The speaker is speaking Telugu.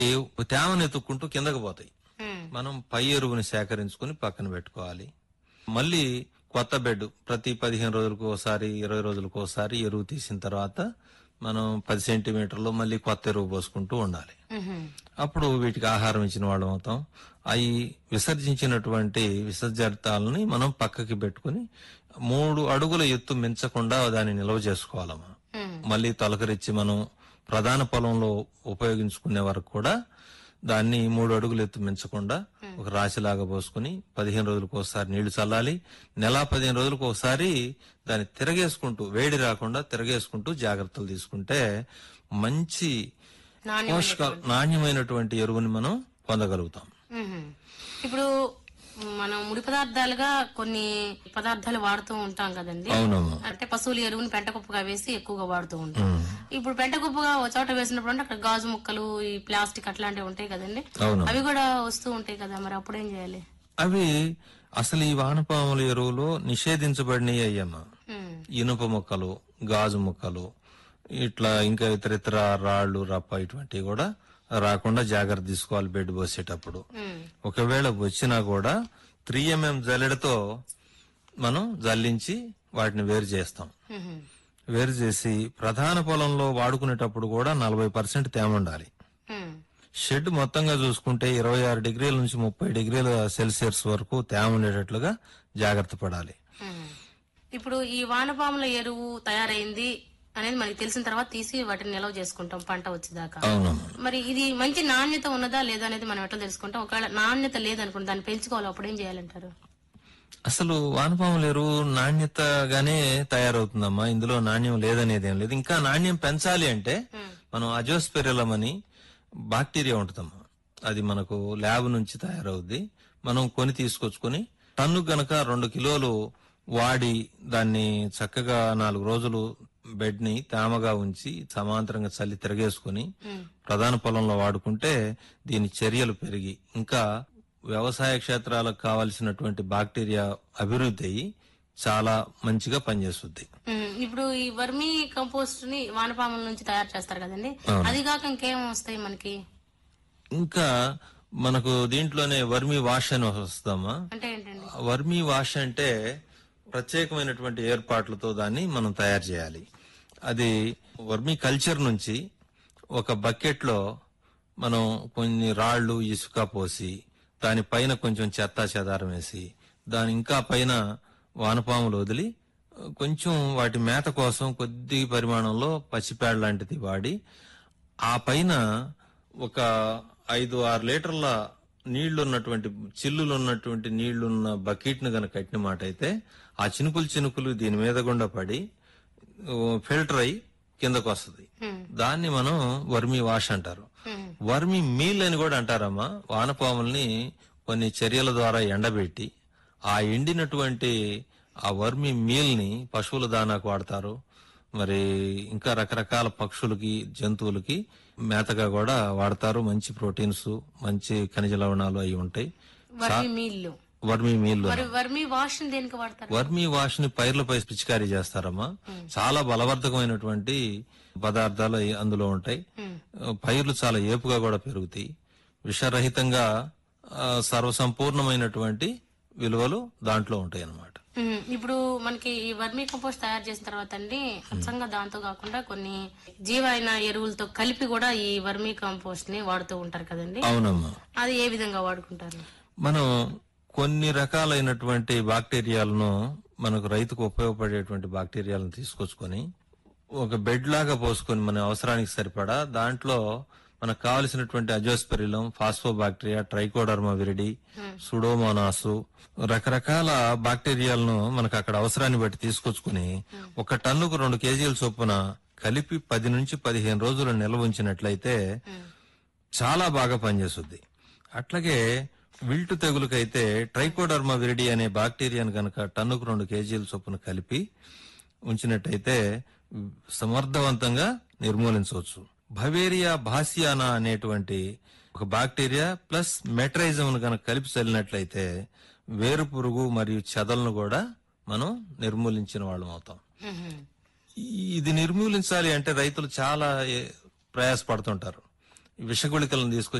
తేమను ఎత్తుక్కుంటూ కిందకు పోతాయి ఉమ్, మనం పై ఎరువుని సేకరించుకుని పక్కన పెట్టుకోవాలి మళ్ళీ కొత్త బెడ్ ప్రతి పదిహేను రోజులకు ఒకసారి ఇరవై రోజులకు ఒకసారి ఎరువు తీసిన తర్వాత మనం పది సెంటీమీటర్లు మళ్ళీ కొత్త ఎరువు పోసుకుంటూ ఉండాలి ఉహుం, అప్పుడు వీటికి ఆహారం ఇచ్చిన వాళ్ళం అవుతాం అవి విసర్జించినటువంటి విసర్జితాలని మనం పక్కకి పెట్టుకుని మూడు అడుగుల ఎత్తు మించకుండా దాన్ని నిల్వ చేసుకోవాలమ్మా ఉమ్, మళ్ళీ తొలకరిచ్చి మనం ప్రధాన పొలంలో ఉపయోగించుకునే వరకు కూడా దాన్ని మూడు అడుగులు ఎత్తు మించకుండా ఒక రాశిలాగా పోసుకుని పదిహేను రోజులకు ఒకసారి నీళ్లు చల్లాలి నెల పదిహేను రోజులకు ఒకసారి దాన్ని తిరగేసుకుంటూ వేడి రాకుండా తిరగేసుకుంటూ జాగ్రత్తలు తీసుకుంటే మంచి నాణ్యమైన పోషకాలు నాణ్యమైనటువంటి ఎరువుని మనం పొందగలుగుతాం మ్మ్. ఇప్పుడు మనం ముడి పదార్థాలుగా కొన్ని పదార్థాలు వాడుతూ ఉంటాం కదండి అవునమ్మా అంటే పశువుల ఎరువుని పెంటకుప్పగా వేసి ఎక్కువగా వాడుతూ ఉంటాం ఉమ్. ఇప్పుడు పెంటకుప్పగా ఒక చోట వేసినప్పుడు అంటే అక్కడ గాజు ముక్కలు ఈ ప్లాస్టిక్ అట్లాంటివి ఉంటాయి కదండి అవును అవి కూడా వస్తూ ఉంటాయి కదా మరి అప్పుడేం చేయాలి అవి అసలు ఈ వానపాముల ఎరువులు నిషేధించబడినవి అయ్యమ్మా మ్మ్. ఇనుప ముక్కలు గాజు ముక్కలు ఇట్లా ఇంకా ఇతర ఇతర రాళ్ళు రప్ప ఇటువంటివి కూడా రాకుండా జాగ్రత్త తీసుకోవాలి బెడ్ పోసేటప్పుడు మ్మ్. ఒకవేళ వచ్చినా కూడా త్రీ ఎంఎం జల్లెడతో మనం జల్లించి వాటిని వేరు చేస్తాం మ్మ్. వేరు చేసి ప్రధాన పొలంలో వాడుకునేటప్పుడు కూడా నలభై పర్సెంట్ తేమ ఉండాలి మ్మ్. షెడ్ మొత్తంగా చూసుకుంటే ఇరవై ఆరు డిగ్రీల నుంచి ముప్పై డిగ్రీల సెల్సియస్ వరకు తేమ ఉండేటట్లుగా జాగ్రత్త పడాలి మ్మ్. ఇప్పుడు ఈ వానపాముల ఎరువు తయారైంది అనేది మనకి తెలిసిన తర్వాత తీసి వాటిని నిల్వ చేసుకుంటాం పంట వచ్చేదాకా అవునమ్మా మరి ఇది మంచి నాణ్యత ఉన్నదా లేదా అనేది మనం ఎట్లా తెలుసుకుంటాం ఒకవేళ నాణ్యత లేదనుకుంటే దాన్ని పెంచుకోవాలి అప్పుడు ఏం చేయాలంటారు అసలు వానపాముల ఎరువు నాణ్యతగానే తయారవుతుందమ్మా ఇందులో నాణ్యం లేదనేది ఏం లేదు ఇంకా నాణ్యం పెంచాలి అంటే మనం అజోస్పెరిలం అని బాక్టీరియా ఉంటుందమ్మా అది మనకు ల్యాబ్ నుంచి తయారవుద్ది మనం కొని తీసుకొచ్చుకొని టన్ను గనక రెండు కిలోలు వాడి దాన్ని చక్కగా నాలుగు రోజులు బెడ్ ని తేమగా ఉంచి సమాంతరంగా చల్లి తిరగేసుకుని ప్రధాన పొలంలో వాడుకుంటే దీని చర్యలు పెరిగి ఇంకా వ్యవసాయ క్షేత్రాలకు కావలసినటువంటి బాక్టీరియా అభివృద్ధి అయ్యి చాలా మంచిగా పనిచేస్తుంది ఉమ్, ఇప్పుడు ఈ వర్మీ కంపోస్ట్ ని వానపాముల నుంచి తయారు చేస్తారు కదండి అది కాక ఇంకేం వస్తాయి మనకి ఇంకా మనకు దీంట్లోనే వర్మి వాష్ అని వస్తుందమ్మా అంటే ఏంటండి వర్మి వాష్ అంటే ప్రత్యేకమైనటువంటి ఏర్పాట్లతో దాన్ని మనం తయారు చేయాలి అది వర్మి కల్చర్ నుంచి ఒక బకెట్ లో మనం కొన్ని రాళ్లు ఇసుక పోసి దాని పైన కొంచెం చెత్త చెదారం వేసి దాని ఇంకా పైన వానపాములు వదిలి కొంచెం వాటి మేత కోసం కొద్ది పరిమాణంలో పచ్చిపేడ లాంటిది వాడి ఆ పైన ఒక ఐదు ఆరు లీటర్ల నీళ్లు ఉన్నటువంటి చిల్లులు ఉన్నటువంటి నీళ్లున్న బకెట్ ను గనక కట్టిన మాట అయితే ఆ చినుకులు చినుకులు దీని మీద గుండా పడి ఓ, ఫిల్టర్ అయి కిందకు వస్తుంది దాన్ని మనం వర్మి వాష్ అంటారు వర్మి మీల్ అని కూడా అంటారమ్మా వానపాముల్ని కొన్ని చర్యల ద్వారా ఎండబెట్టి ఆ ఎండినటువంటి ఆ వర్మి మీల్ ని పశువుల దానాకు వాడతారు మరి ఇంకా రకరకాల పక్షులకి జంతువులకి మేతగా కూడా వాడతారు మంచి ప్రోటీన్స్ మంచి ఖనిజ లవణాలు అవి ఉంటాయి వర్మీ మీల్లు వర్మి మీల్ మరి వర్మీ వాష్ ని దేనికి వాడతారు వర్మి వాష్ ని పైర్లపై పిచికారీ చేస్తారమ్మా చాలా బలవర్ధకమైనటువంటి పదార్థాలు అయి అందులో ఉంటాయి పైర్లు చాలా ఏపుగా కూడా పెరుగుతాయి విషరహితంగా ఆ, సర్వసంపూర్ణమైనటువంటి విలువలు దాంట్లో ఉంటాయి అన్నమాట ఉమ్, ఇప్పుడు మనకి ఈ వర్మీ కంపోస్ట్ తయారు చేసిన తర్వాత అండి అచ్చంగా దాంతో కాకుండా కొన్ని జీవైన ఎరువులతో కలిపి కూడా ఈ వర్మీ కంపోస్ట్ ని వాడుతూ ఉంటారు కదండి అవునమ్మా అది ఏ విధంగా వాడుకుంటారు మనం కొన్ని రకాలైనటువంటి బాక్టీరియాలను మనకు రైతుకు ఉపయోగపడేటువంటి బాక్టీరియాలను తీసుకొచ్చుకొని ఒక బెడ్ లాగా పోసుకొని మన అవసరానికి సరిపడా దాంట్లో మనకు కావలసినటువంటి azospirillum phosphobacteria trichoderma viride pseudomonas రకరకాల బాక్టీరియాలను మనకు అక్కడ అవసరాన్ని బట్టి తీసుకొచ్చుకుని ఒక టన్నుకు రెండు కేజీల చొప్పున కలిపి పది నుంచి పదిహేను రోజులు నిల్వ ఉంచినట్లయితే చాలా బాగా పనిచేస్తుంది అట్లాగే విల్టు తెగులకైతే ట్రైకోడర్మా విరిడి అనే బాక్టీరియాను గనక టన్నుకు రెండు కేజీల చొప్పున కలిపి ఉంచినట్టయితే సమర్థవంతంగా నిర్మూలించవచ్చు భవేరియా భాసియానా అనేటువంటి ఒక బాక్టీరియా ప్లస్ మెట్రైజం గనక కలిపి చల్లినట్లయితే వేరు పురుగు మరియు చెదలను కూడా మనం నిర్మూలించిన వాళ్ళం అవుతాం ఈ- ఇది నిర్మూలించాలి అంటే రైతులు చాలా ఏ- ప్రయాసపడుతుంటారు విషగుళికలను తీసుకొచ్చి